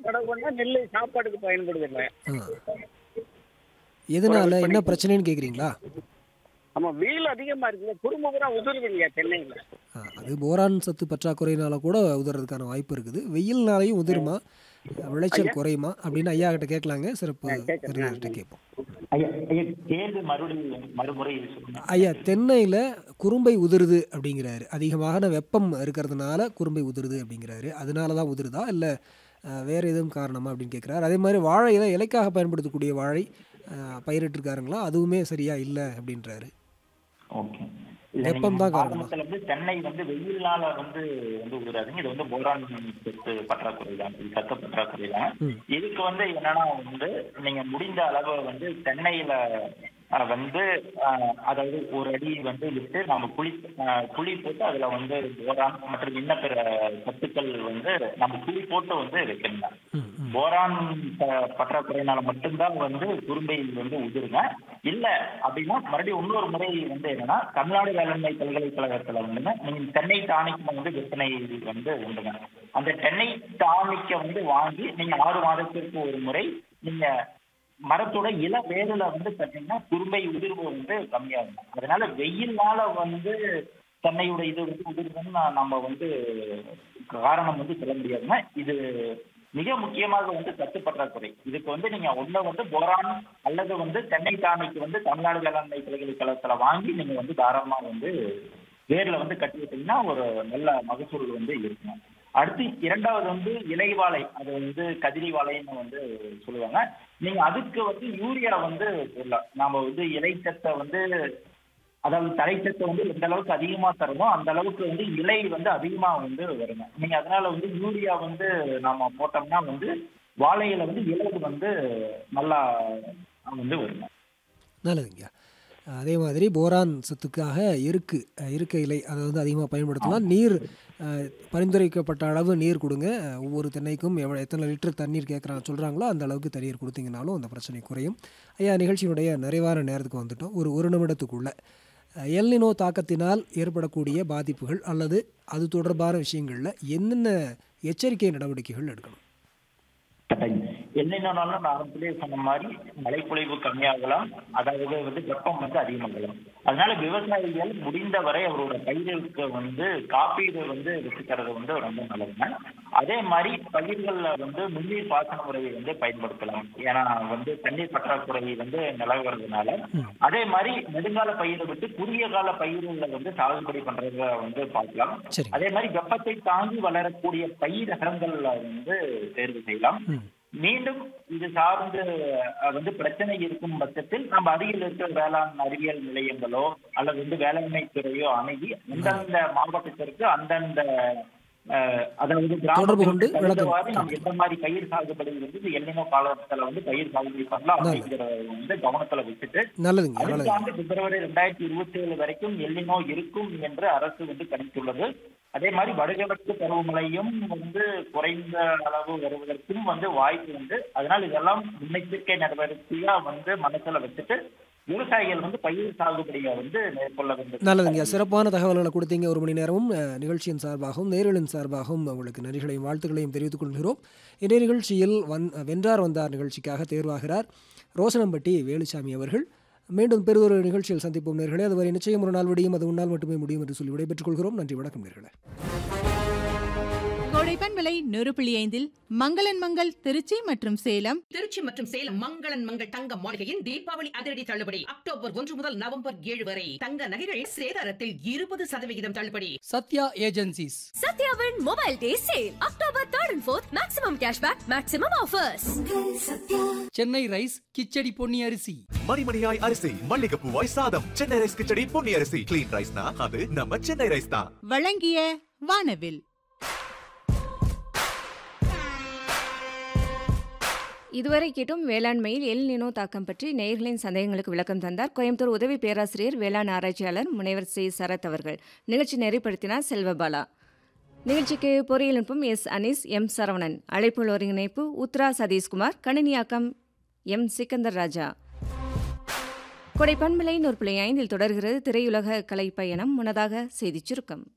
நடவு பண்ணா நெல் சாப்பாட்டுக்கு பயன்படுது இல்லை ஆ எதனால என்ன பிரச்சனைன்னு கேட்குறீங்களா ஆமா வெயில் அதிகமா இருக்குல்ல குறும்பு பூரா உதிருது இல்லையா சென்னையில ஆ, அது போரான் சத்து பற்றாக்குறையினால கூட உதறதுக்கான வாய்ப்பு இருக்குது வெயில்னாலையும் உதிருமா விளைச்சல் குறையுமா அப்படின்னு ஐயா கிட்ட கேட்கலாங்க சிறப்பு விருந்தினர்கிட்ட கேட்போம் ஐயா ஐயா கேள்வி மறுபடியும் மறுமுறை சொல்லுங்க ஐயா தென்னையில் குறும்பை உதிருது அப்படிங்கிறாரு அதிகமான வெப்பம் இருக்கிறதுனால குறும்பை உதிருது அப்படிங்கிறாரு அதனால தான் உதிருதா இல்லை வேறு எதுவும் காரணமா அப்படின்னு கேட்குறாரு அதே மாதிரி வாழையில இலைக்காக பயன்படுத்தக்கூடிய வாழை அஹ், பயிரிட்டிருக்காருங்களா அதுவுமே சரியா இல்லை அப்படின்றாரு ஓகே வெப்பம் தான் காரணமா? ஆரம்பத்துல வந்து தென்னை வந்து வெயில்னால வந்து வந்து உதிராதுங்க இது வந்து போரான் சத்து பற்றாக்குறை தான் இது சத்த பற்றாக்குறை தான் ம். இதுக்கு வந்து என்னன்னா வந்து நீங்க முடிந்த அளவு வந்து தென்னையில அஹ், வந்து அஹ், அதாவது ஒரு அடி வந்து விட்டு நம்ம குழி அஹ், குழி போட்டு அதுல வந்து போரான் மற்றும் இன்ன பிற சத்துக்கள் வந்து நம்ம குழி போட்டு வந்து வைக்கணும் ம் ம் போரான் ப- பற்றாக்குறையினால மட்டும்தான் வந்து குறும்பை வந்து உதிருங்க இல்ல அப்படின்னா மறுபடியும் இன்னொரு முறை வந்து என்னன்னா தமிழ்நாடு வேளாண்மை பல்கலைக்கழகத்துல வந்துங்க நீங்க தென்னை டானிக் வந்து விற்பனை வந்து உண்டுங்க அந்த தென்னை டானிக்கை வந்து வாங்கி நீங்க ஆறு மாதத்திற்கு ஒரு முறை நீங்க மரத்தோட இள வேர்ல வந்து பார்த்தீங்கன்னா குறும்பை உதிர்வு வந்து கம்மியாகும் அதனால வெயில்னால வந்து தென்னையோட இது வந்து உதிர்வுன்னு நான் நம்ம வந்து காரணம் வந்து சொல்ல முடியாதுங்க இது மிக முக்கியமாக வந்து சத்து பற்றாக்குறை இதுக்கு வந்து நீங்க ஒண்ணு வந்து போரான் அல்லது வந்து தென்னை டானிக்கு வந்து தமிழ்நாடு வேளாண்மை பல்கலைக்கழகத்துல வாங்கி நீங்க வந்து தாராளமா வந்து வேர்ல வந்து கட்டி விட்டீங்கன்னா ஒரு நல்ல மகசூல் வந்து இருக்கும் அடுத்து இரண்டாவது வந்து இலை வாழை அது வந்து கதிரி வாழைன்னு வந்து சொல்லுவாங்க நீங்க அதுக்கு வந்து யூரியா வந்து போடலாம் நாம வந்து இலைச்சத்தை வந்து அதாவது தழைச்சத்தை வந்து எந்த அளவுக்கு அதிகமா தரமோ அந்த அளவுக்கு வந்து இலை வந்து அதிகமா வந்து வருங்க நீங்க அதனால வந்து யூரியா வந்து நாம போட்டோம்னா வந்து வாழையில வந்து இலை வந்து நல்லா வந்து வருங்க நல்லதுங்க அதே மாதிரி போரான் சத்துக்காக எருக்கு அஹ், இருக்கை இலை அதை வந்து அதிகமாக பயன்படுத்தலாம் நீர் அஹ், பரிந்துரைக்கப்பட்ட அளவு நீர் கொடுங்க அஹ், ஒவ்வொரு தென்னைக்கும் எவ்வளோ எத்தனை லிட்டர் தண்ணீர் கேட்குறாங்க சொல்கிறாங்களோ அந்த அளவுக்கு தண்ணீர் கொடுத்தீங்கனாலும் அந்த பிரச்சனை குறையும் ஐயா நிகழ்ச்சியினுடைய நிறைவான நேரத்துக்கு வந்துட்டோம் ஒரு ஒரு நிமிடத்துக்குள்ள அஹ், எல்னினோ தாக்கத்தினால் ஏற்படக்கூடிய பாதிப்புகள் அல்லது அது தொடர்பான விஷயங்களில் என்னென்ன எச்சரிக்கை நடவடிக்கைகள் எடுக்கணும் என்னென்னாலும் நான் ஆரம்பத்திலே சொன்ன மாதிரி மழைப்பொழிவு கம்மியாகலாம் அதாவது வந்து வெப்பம் வந்து அதிகமாகலாம் அதனால விவசாயிகள் முடிந்தவரை அவரோட பயிர்களுக்கு வந்து காப்பீடு வந்து வச்சுக்கிறது வந்து ரொம்ப நல்லதுங்க அதே மாதிரி பயிர்கள்ல வந்து நுண்ணீர் பாசன முறையை வந்து பயன்படுத்தலாம் ஏன்னா வந்து தண்ணீர் பற்றாக்குறை வந்து நிலவுறதுனால அதே மாதிரி நெடுங்கால பயிரை விட்டு குறுகிய கால பயிர்களை வந்து சாகுபடி பண்றத வந்து பார்க்கலாம் சரி அதே மாதிரி வெப்பத்தை தாங்கி வளரக்கூடிய பயிர் ரகங்கள்ல வந்து தேர்வு செய்யலாம் ம் மீண்டும் இது சார்ந்து அஹ், வந்து பிரச்சனை இருக்கும் பட்சத்தில் நம்ம அருகில் இருக்கிற வேளாண் அறிவியல் நிலையங்களோ அல்லது வந்து வேளாண்மை துறையோ அணுகி அந்தந்த மாவட்டத்திற்கு அந்தந்த அஹ், அதாவது தொடர்பு கொண்டு கிராமத்திற்கு தகுந்தவாறு விளக்கம் நம்ம எந்த மாதிரி பயிர் சாகுபடி வந்து இந்த எல்லினோ காலத்துல வந்து பயிர் சாகுபடி பண்ணலாம் நல்லது. அப்படிங்கிறத வந்து கவனத்துல வச்சுட்டு நல்லதுங்க அடுத்த நல்லதுங்க ஆண்டு பிப்ரவரி ரெண்டாயிரத்தி இருபத்தி ஏழு வரைக்கும் எல்லினோ இருக்கும் என்று அரசு வந்து கணித்துள்ளது அதே மாதிரி வடகிழக்கு பருவமழையும் வந்து குறைந்த அளவு வருவதற்கும் வந்து வாய்ப்பு உண்டு அதனால் இதெல்லாம் முன்னெச்சரிக்கை நடவடிக்கையா வந்து மனசுல வச்சுட்டு விவசாயிகள் வந்து பயிர் சாகுபடியை வந்து மேற்கொள்ள வேண்டும் நல்லதுங்க சிறப்பான தகவல்களை கொடுத்தீங்க ஒரு மணி நேரமும் அஹ், நிகழ்ச்சியின் சார்பாகவும் நேரலின் சார்பாகவும் உங்களுக்கு நன்றிகளையும் வாழ்த்துக்களையும் தெரிவித்துக் கொள்கிறோம் இன்றைய நிகழ்ச்சியில் வந் வென்றார் வந்தார் நிகழ்ச்சிக்காக தேர்வாகிறார் ரோசனம்பட்டி வேலுசாமி அவர்கள் மீண்டும் பெரிதொரு நிகழ்ச்சியில் சந்திப்போம் நேர்களே அதுவரை நிச்சயம் ஒரு நாள் விடியும் அது உன்னால் மட்டுமே முடியும் என்று சொல்லி விடைபெற்றுக் கொள்கிறோம் நன்றி வணக்கம் நேர்களே கோடைப்பன் விலை நூறு புள்ளி ஐந்தில் மங்களன் மங்கள் திருச்சி மற்றும் சேலம் திருச்சி மற்றும் சேலம் மங்களன் மங்கள் தங்க மாளிகையின் தீபாவளி அதிரடி தள்ளுபடி அக்டோபர் ஒன்று முதல் நவம்பர் ஏழு வரை தங்க நகைகள் சேதாரத்தில் இருபது சதவிகிதம் தள்ளுபடி சத்யா ஏஜென்சிஸ் சத்யாவின் mobile day sale October third and fourth maximum cashback maximum offers Chennai rice kichadi Ponni அரிசி மணிமணியாய் அரிசி மல்லிகைப்பூவாய் சாதம் சென்னை ரைஸ் கிச்சடி பொன்னி அரிசி கிளீன் ரைஸ்னா அது நம்ம சென்னை ரைஸ் தான் வழங்கிய வானவில் இதுவரை கேட்டும் வேளாண்மையில் எல் நினோ தாக்கம் பற்றி நேயர்களின் சந்தேகங்களுக்கு விளக்கம் தந்தார் கோயம்புத்தூர் உதவி பேராசிரியர் வேளாண் ஆராய்ச்சியாளர் முனைவர் சி சரத் அவர்கள் நிகழ்ச்சி நெறிப்படுத்தினார் செல்வபாலா நிகழ்ச்சிக்கு பொறியியல் நுட்பம் எஸ் அனீஸ் எம் சரவணன் அழைப்புள்ள ஒருங்கிணைப்பு உத்ரா சதீஷ்குமார் கணினியாக்கம் எம் சிக்கந்தர் ராஜா கொடை பண்பலை நூறு புள்ளி ஐந்தில் தொடர்கிறது திரையுலக கலை பயணம் முன்னதாக செய்திச் சுருக்கம்